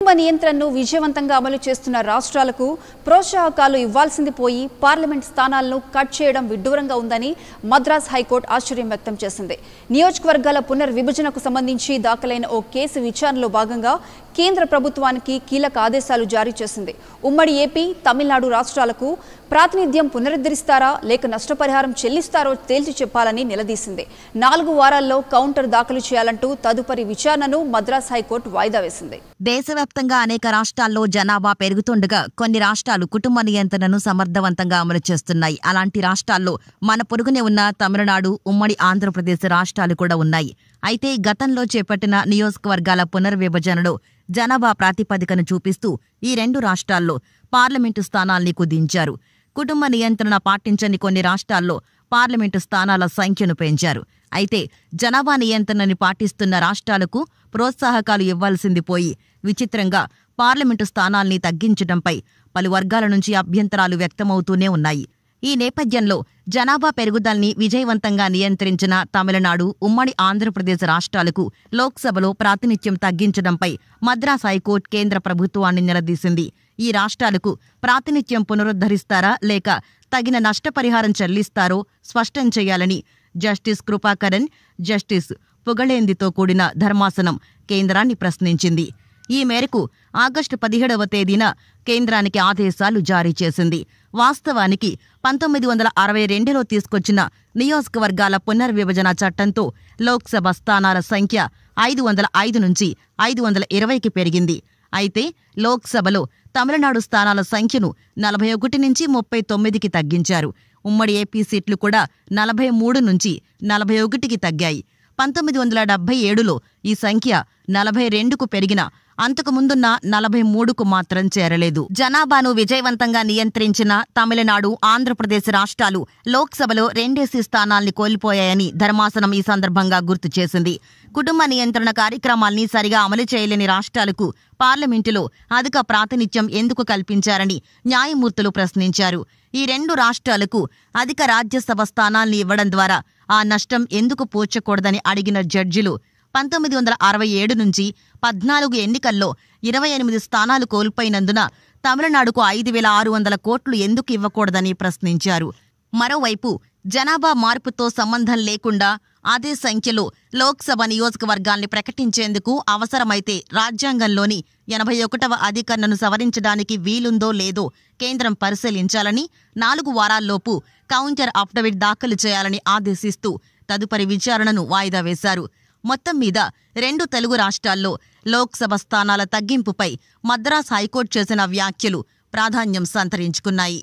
కుటుంబ నియంత్రణను విజయవంతంగా అమలు చేస్తున్న రాష్ట్రాలకు ప్రోత్సాహకాలు ఇవ్వాల్సింది పోయి పార్లమెంట్ స్థానాలను కట్ చేయడం విడ్డూరంగా ఉందని మద్రాస్ హైకోర్టు ఆశ్చర్యం వ్యక్తం చేసింది నియోజకవర్గాల పునర్విభజనకు సంబంధించి దాఖలైన ఓ కేసు విచారణలో భాగంగా కేంద్ర ప్రభుత్వానికి కీలక ఆదేశాలు జారీ చేసింది ఉమ్మడి ఏపీ తమిళనాడు రాష్ట్రాలకు ప్రాతినిధ్యం పునరుద్ధరిస్తారా లేక నష్టపరిహారం చెల్లిస్తారో తేల్చి చెప్పాలని నిలదీసింది నాలుగు వారాల్లో కౌంటర్ దాఖలు చేయాలంటూ తదుపరి విచారణను మద్రాస్ హైకోర్టు వాయిదా వేసింది దేశవ్యాప్తంగా అనేక రాష్ట్రాల్లో జనాభా పెరుగుతుండగా కొన్ని రాష్ట్రాలు కుటుంబ నియంత్రణను సమర్థవంతంగా అమలు చేస్తున్నాయి అలాంటి రాష్ట్రాల్లో మన పొరుగునే ఉన్న తమిళనాడు ఉమ్మడి ఆంధ్రప్రదేశ్ రాష్ట్రాలు కూడా ఉన్నాయి అయితే గతంలో చేపట్టిన నియోజకవర్గాల పునర్విభజనలో జనాభా ప్రాతిపదికను చూపిస్తూ ఈ రెండు రాష్ట్రాల్లో పార్లమెంటు స్థానాల్ని కుదించారు కుటుంబ నియంత్రణ పాటించని కొన్ని రాష్ట్రాల్లో పార్లమెంటు స్థానాల సంఖ్యను పెంచారు అయితే జనాభా నియంత్రణని పాటిస్తున్న రాష్ట్రాలకు ప్రోత్సాహకాలు ఇవ్వాల్సింది పోయి విచిత్రంగా పార్లమెంటు స్థానాల్ని తగ్గించడంపై పలు వర్గాల నుంచి అభ్యంతరాలు వ్యక్తమవుతూనే ఉన్నాయి ఈ నేపథ్యంలో జనాభా పెరుగుదలని విజయవంతంగా నియంత్రించిన తమిళనాడు ఉమ్మడి ఆంధ్రప్రదేశ్ రాష్ట్రాలకు లోక్సభలో ప్రాతినిధ్యం తగ్గించడంపై మద్రాస్ హైకోర్టు కేంద్ర ప్రభుత్వాన్ని నిలదీసింది ఈ రాష్ట్రాలకు ప్రాతినిధ్యం పునరుద్ధరిస్తారా లేక తగిన నష్టపరిహారం చెల్లిస్తారో స్పష్టం చేయాలని జస్టిస్ కృపాకరన్ జస్టిస్ పుగళేందితో కూడిన ధర్మాసనం కేంద్రాన్ని ప్రశ్నించింది ఈ మేరకు ఆగస్టు పదిహేడవ తేదీన కేంద్రానికి ఆదేశాలు జారీ చేసింది వాస్తవానికి పంతొమ్మిది వందల అరవై రెండులో తీసుకొచ్చిన నియోజకవర్గాల పునర్విభజన చట్టంతో లోక్సభ స్థానాల సంఖ్య ఐదు వందల ఐదు నుంచి ఐదు వందల ఇరవైకి పెరిగింది అయితే లోక్సభలో తమిళనాడు స్థానాల సంఖ్యను నలభై ఒకటి నుంచి ముప్పై తొమ్మిదికి తగ్గించారు ఉమ్మడి ఏపీ సీట్లు కూడా నలభై మూడు నుంచి నలభై ఒకటికి తగ్గాయి పంతొమ్మిది వందల డెబ్బై ఏడులో ఈ సంఖ్య నలభై రెండుకు పెరిగిన అంతకు ముందున్న నలభై మూడుకు మాత్రం చేరలేదు జనాభాను విజయవంతంగా నియంత్రించిన తమిళనాడు ఆంధ్రప్రదేశ్ రాష్ట్రాలు లోక్సభలో రెండేసి స్థానాల్ని కోల్పోయాయని ధర్మాసనం ఈ సందర్భంగా గుర్తు చేసింది కుటుంబ నియంత్రణ కార్యక్రమాల్ని సరిగా అమలు చేయలేని రాష్ట్రాలకు పార్లమెంటులో అధిక ప్రాతినిధ్యం ఎందుకు కల్పించారని న్యాయమూర్తులు ప్రశ్నించారు ఈ రెండు రాష్ట్రాలకు అధిక రాజ్యసభ స్థానాల్ని ఇవ్వడం ద్వారా ఆ నష్టం ఎందుకు పూడ్చకూడదని అడిగిన జడ్జిలు పంతొమ్మిది వందల అరవై ఏడు నుంచి పద్నాలుగు ఎన్నికల్లో ఇరవై ఎనిమిది స్థానాలు కోల్పోయినందున తమిళనాడుకు ఐదు వేల ఆరు వందల కోట్లు ఎందుకు ఇవ్వకూడదని ప్రశ్నించారు మరోవైపు జనాభా మార్పుతో సంబంధం లేకుండా అదే సంఖ్యలో లోక్సభ నియోజకవర్గాల్ని ప్రకటించేందుకు అవసరమైతే రాజ్యాంగంలోని ఎనభై ఒకటవ అధికరణను సవరించడానికి వీలుందో లేదో కేంద్రం పరిశీలించాలని నాలుగు వారాల్లోపు కౌంటర్ అఫిడవిట్ దాఖలు చేయాలని ఆదేశిస్తూ తదుపరి విచారణను వాయిదా వేశారు మొత్తం మీద రెండు తెలుగు రాష్ట్రాల్లో లోక్సభ స్థానాల తగ్గింపుపై మద్రాస్ హైకోర్టు చేసిన వ్యాఖ్యలు ప్రాధాన్యం సంతరించుకున్నాయి